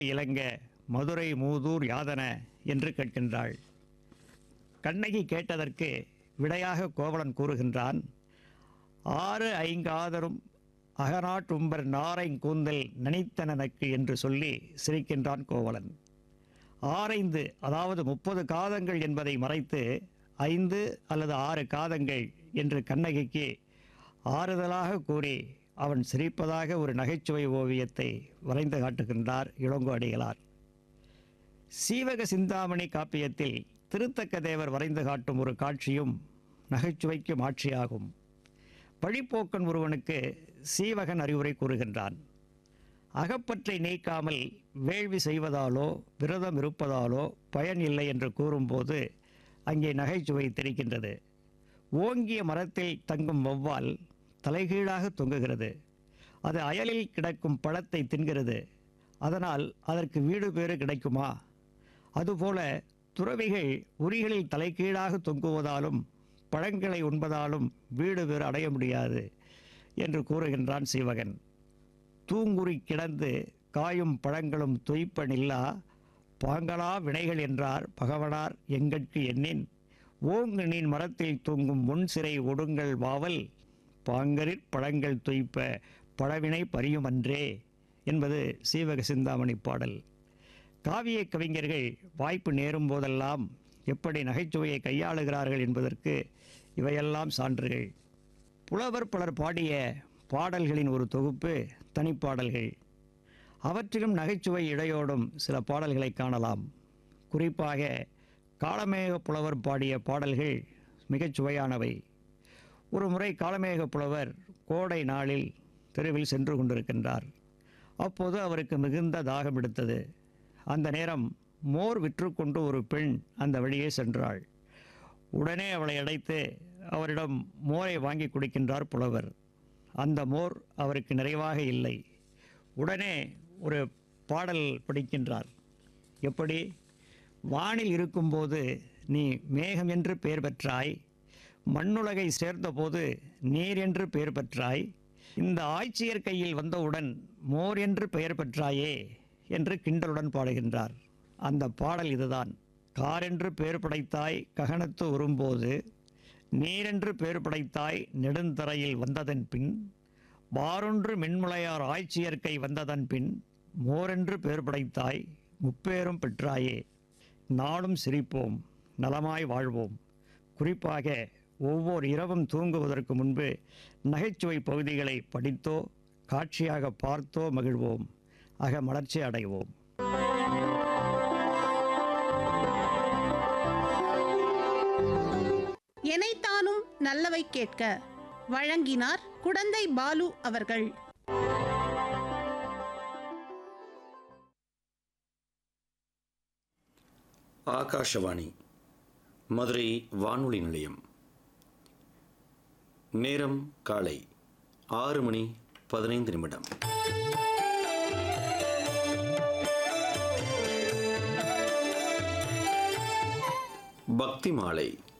இலங்க மதுரை மூதூர் யாதன என்று கேட்கின்றாள் கண்ணகி கேட்டதற்கு விடையாக கோவலன் கூறுகின்றான் ஆறு ஐங்காதரும் அகநாட்டும்பர் நாரைங் கூந்தல் நனித்தனனக்கு என்று சொல்லி சிரிக்கின்றான் கோவலன் ஆரைந்து அதாவது முப்பது காதங்கள் என்பதை மறைத்து ஐந்து அல்லது ஆறு காதங்கள் என்று கண்ணகிக்கு ஆறுதலாக கூறி அவன் சிரிப்பதாக ஒரு நகைச்சுவை ஓவியத்தை வரைந்து காட்டுகின்றார் இளங்கோ அடிகளார் சீவக சிந்தாமணி காப்பியத்தில் திருத்தக்க தேவர் வரைந்து காட்டும் ஒரு காட்சியும் நகைச்சுவைக்கு மாட்சியாகும் வழிப்போக்கன் ஒருவனுக்கு சீவகன் அறிவுரை கூறுகின்றான் அகப்பற்றை நீக்காமல் வேள்வி செய்வதாலோ விரதம் இருப்பதாலோ பயன் இல்லை என்று கூறும்போது அங்கே நகைச்சுவை தெரிக்கின்றது ஓங்கிய மரத்தில் தங்கும் வௌவால் தலைகீழாக தொங்குகிறது அது அயலில் கிடக்கும் பழத்தை தின்கிறது அதனால் அதற்கு வீடு பேறு கிடைக்குமா அதுபோல துறவிகள் உரிகளில் தலைகீழாக தொங்குவதாலும் பழங்களை உண்பதாலும் வீடு பேறு அடைய முடியாது என்று கூறுகின்றான் சீவகன் தூங்குறி கிடந்து காயும் பழங்களும் துய்ப்பனில்லா பாங்களா வினைகள் என்றார் பகவனார் எங்கட்கு எண்ணின் ஓங்கு நீன் மரத்தில் தூங்கும் முன் சிறை ஒடுங்கள் வாவல் பாங்கரிற் பழங்கள் துய்ப்ப பழவினை பரியுமன்றே என்பது சீவக சிந்தாமணி பாடல் காவிய கவிஞர்கள் வாய்ப்பு நேரும் போதெல்லாம் எப்படி நகைச்சுவையை கையாளுகிறார்கள் என்பதற்கு இவையெல்லாம் சான்றுகள் புலவர் பலர் பாடிய பாடல்களின் ஒரு தொகுப்பு தனிப்பாடல்கள் அவற்றிலும் நகைச்சுவை இடையோடும் சில பாடல்களை காணலாம் குறிப்பாக காளமேக புலவர் பாடிய பாடல்கள் மிகச் சுவையானவை ஒரு முறை காளமேக புலவர் கோடை நாளில் தெருவில் சென்று கொண்டிருக்கின்றார் அப்போது அவருக்கு மிகுந்த தாகம் எடுத்தது அந்த நேரம் மோர் விற்றுக்கொண்டு ஒரு பெண் அந்த வழியே சென்றாள் உடனே அவளை அடைத்து அவரிடம் மோரை வாங்கி குடிக்கின்றார் புலவர் அந்த மோர் அவருக்கு நிறைவாக இல்லை உடனே ஒரு பாடல் படிக்கின்றார் எப்படி வானில் இருக்கும்போது நீ மேகம் என்று பெயர் பெற்றாய் மண்ணுலகை சேர்ந்தபோது நீர் என்று பெயர் பெற்றாய் இந்த ஆட்சியர் கையில் வந்தவுடன் மோர் என்று பெயர் பெற்றாயே என்று கிண்டலுடன் பாடுகின்றார் அந்த பாடல் இதுதான் காரென்று பெயர் படைத்தாய் ககனத்து உறும்போது நீரென்று பெயர் படைத்தாய் நெடுந்தரையில் வந்ததன் பின் வாரொன்று மின்முளையார் ஆட்சியற்கை வந்ததன் பின் மோரென்று பெயர் படைத்தாய் முப்பேரும் பெற்றாயே நாளும் சிரிப்போம் நலமாய் வாழ்வோம் குறிப்பாக ஒவ்வொரு இரவும் தூங்குவதற்கு முன்பு நகைச்சுவை பகுதிகளை படித்தோ காட்சியாக பார்த்தோ மகிழ்வோம் ஆக மலர்ச்சி அடைவோம் எனைத்தானும் நல்லவை கேட்க வழங்கினார் குடந்தை பாலு அவர்கள் ஆகாஷவாணி மதுரை வானொலி நிலையம் நேரம் காலை ஆறு மணி பதினைந்து நிமிடம் பக்தி மாலை